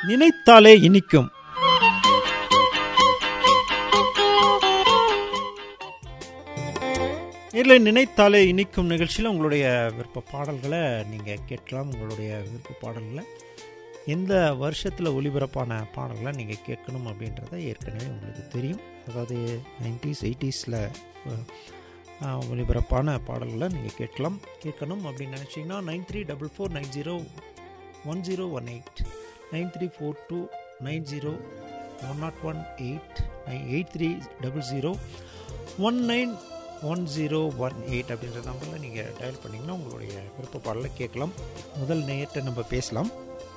நினைத்தாலே இனிக்கும் இதில் நினைத்தாலே இனிக்கும் நிகழ்ச்சியில் உங்களுடைய விருப்ப பாடல்களை நீங்கள் கேட்கலாம் உங்களுடைய விருப்ப பாடல்களை எந்த வருஷத்தில் ஒளிபரப்பான பாடல்களை நீங்கள் கேட்கணும் அப்படின்றத ஏற்கனவே உங்களுக்கு தெரியும் அதாவது நைன்டிஸ் எயிட்டிஸில் ஒளிபரப்பான பாடல்களை நீங்கள் கேட்கலாம் கேட்கணும் அப்படின்னு நினச்சிங்கன்னா nine three double four nine zero one zero one eight nine three four two nine zero one naught one eight nine eight three double zero one nine one zero one eight அப்படின்ற நம்பரில் நீங்கள் dial பண்ணிங்கன்னா உங்களுடைய விருப்ப பாடலை கேட்கலாம் முதல் நேயத்தை நம்ம பேசலாம்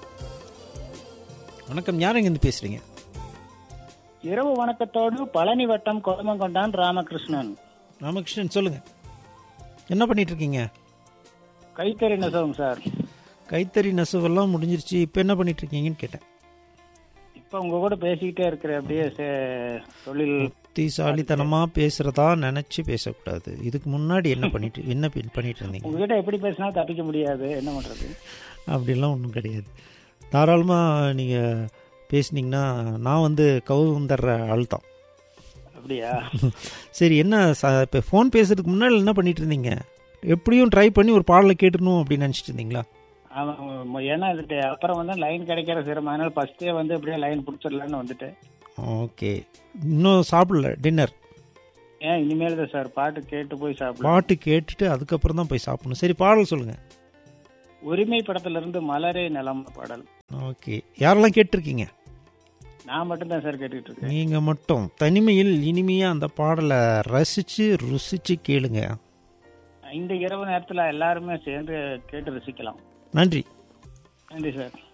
வணக்கம் யார் இங்கேருந்து பேசுகிறீங்க இரவு வணக்கத்தோடு பழனி வட்டம் கொடமங்கொண்டான் ராமகிருஷ்ணன் ராமகிருஷ்ணன் சொல்லுங்கள் என்ன பண்ணிட்டு இருக்கீங்க கைத்தறி நெசவும் சார் கைத்தறி நெசவெல்லாம் முடிஞ்சிருச்சு இப்போ என்ன பண்ணிட்டு இருக்கீங்கன்னு கேட்டேன் இப்ப உங்க கூட பேசிக்கிட்டே இருக்கிற அப்படியே சே- தொழில் புத்திசாலித்தனமாக பேசுகிறதா நினச்சி பேசக்கூடாது இதுக்கு முன்னாடி என்ன பண்ணிட்டு என்ன பி- பண்ணிட்டு இருந்தீங்க உங்ககிட்ட எப்படி பேசினாலும் தப்பிக்க முடியாது என்ன பண்றது அப்படிலாம் ஒன்றும் கிடையாது தாராளமாக நீங்கள் பேசுனீங்கன்னா நான் வந்து கவுந்தர்ற ஆள் தான் அப்படியா சரி என்ன இப்போ ஃபோன் பேசுறதுக்கு முன்னாடி என்ன பண்ணிட்டு இருந்தீங்க எப்படியும் ட்ரை பண்ணி ஒரு பாடலை கேட்டுடணும் அப்படின்னு நினச்சிட்டு இருந்தீங்களா ஆமா ம- ஏன்னா இது அப்புறம் வந்து லைன் கிடைக்கிற சிரமம் அதனால ஃபர்ஸ்டே வந்து அப்படியே லைன் பிடிச்சிடலான்னு வந்துட்டு ஓகே இன்னும் சாப்பிடல டின்னர் ஏன் இனிமேல் தான் சார் பாட்டு கேட்டு போய் சாப்பிடலாம் பாட்டு கேட்டுட்டு அதுக்கப்புறம் தான் போய் சாப்பிடணும் சரி பாடல் சொல்லுங்கள் உரிமை படத்துல இருந்து மலரே நிலம் பாடல் ஓகே யாரெல்லாம் கேட்டிருக்கீங்க நான் மட்டும்தான் சார் கேட்டுட்டு இருக்கேன் நீங்கள் மட்டும் தனிமையில் இனிமையாக அந்த பாடலை ரசித்து ருசித்து கேளுங்க இந்த இரவு நேரத்துல எல்லாருமே சேர்ந்து கேட்டு ரசிக்கலாம் நன்றி நன்றி சார்